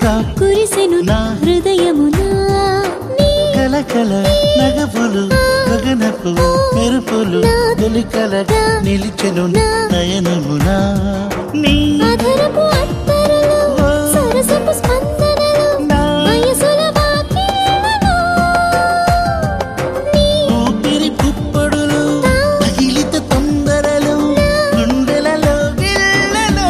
ప్రణయముగా కురిసెను నా హృదయమునా నీ కలకల నగపులు గగనపు మెరుపులు తొలికలగా నిలిచెను నయనమునా నీ అధరపు అత్తరులు సరసపు స్పందనలు నా వయసుల వాకిళ్లలో నీ ఊపిరి పుప్పొడులు తగిలిత తొందరలు గుండెలలో గిల్లలో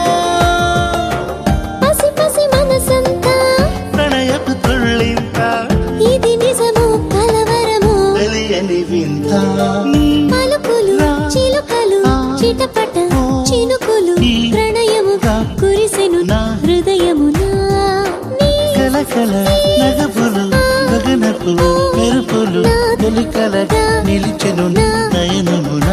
పసి పసి మనసంతా ప్రణయపు తుళ్ళింత ఇది నిజము కలవరము తెలియని వింత పలుకులు చిలుకలు చిటపట చినుకులు ప్రణయముగా కురిసెను హృదయమునా నీ కలకల నగపులు గగనపు మెరుపులు తొలికలగా నిలిచెను నయనమునా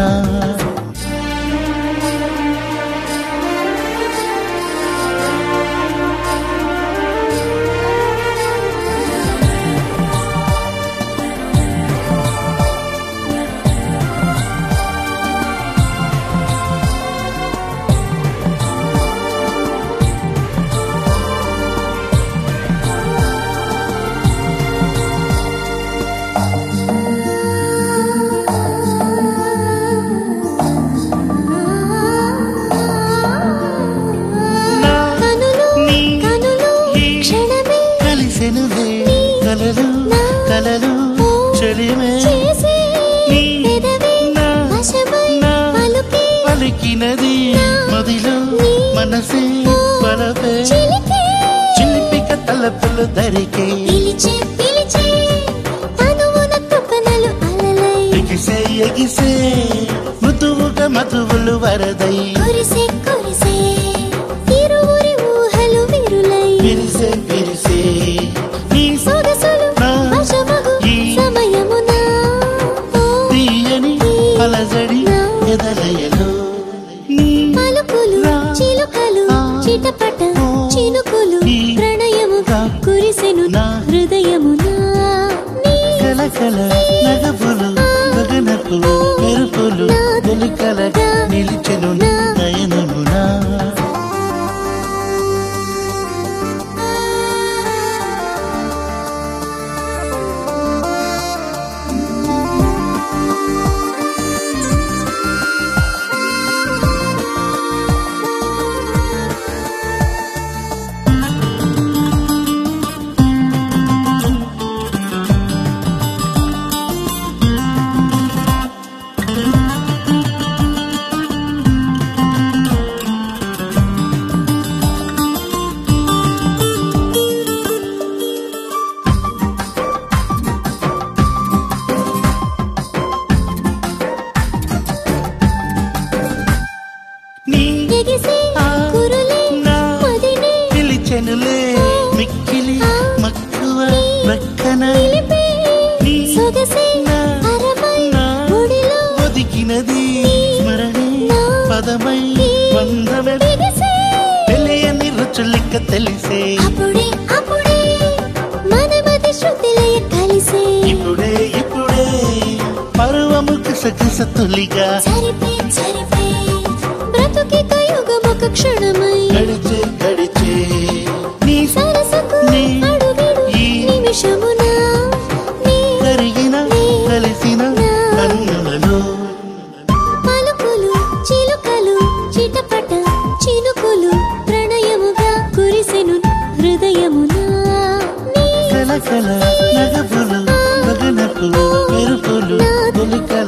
నా కనులు నీ కనులు ఈ క్షణమే కలిసెనులే కలలు కలలు చెలిమే చేసే నీ పెదవే నా వశమై నా పలుకే పలికినది మదిలో మనసే పలపే చిలికే చిలిపిక తలపులు దరికే పిలిచే పిలిచే తనువున తుపనలు అలలై ఎగిసే ఎగిసే మృదువుగా మధువులు వరదై కురిసే కురిసే ఇరువురి ఊహలు విరులై విరిసే విరిసే నీ సొగసులు నా వశమగు ఈ సమయమున ఓ తీయని అలజడి ఎదలయలో నీ పలుకులు చిలుకలు చిటపట చినుకులు ప్రణయముగా కురిసెను హృదయమునా నీ కలకల నగపులు గగనపు మెరుపులు తొలికలగా నిలిచెను నయనమునా నీ ఎగిసే ఆ కురులే నా మదినే పిలిచెనులే మిక్కిలి మక్కువ రక్కన నిలిపే నీ సొగసే నా అరమై నా ఒడిలో ఒదిగినది స్మరణే పదమై వందమే ఎగిసే తెలియని రుచులిక్క తెలిసే అప్పుడే అప్పుడే మన మది శృతిలయ కలిసే ఇప్పుడే ఇప్పుడే పర్వము కిసకిస తొలిగా సరిపే సరిపే బ్రతుకి కయుగమొక క్షణమై గడిచే గడిచే నీ సరసకు నీ అడుగిడు ఈ నిమిషమున నీ కరిగిన కలిసిన కన్నులలో పలుకులు చిలుకలు చిటపట చినుకులు ప్రణయముగా కురిసెను హృదయమునా నీ కలకల నగపులు గగనపు మెరుపులు తొలికల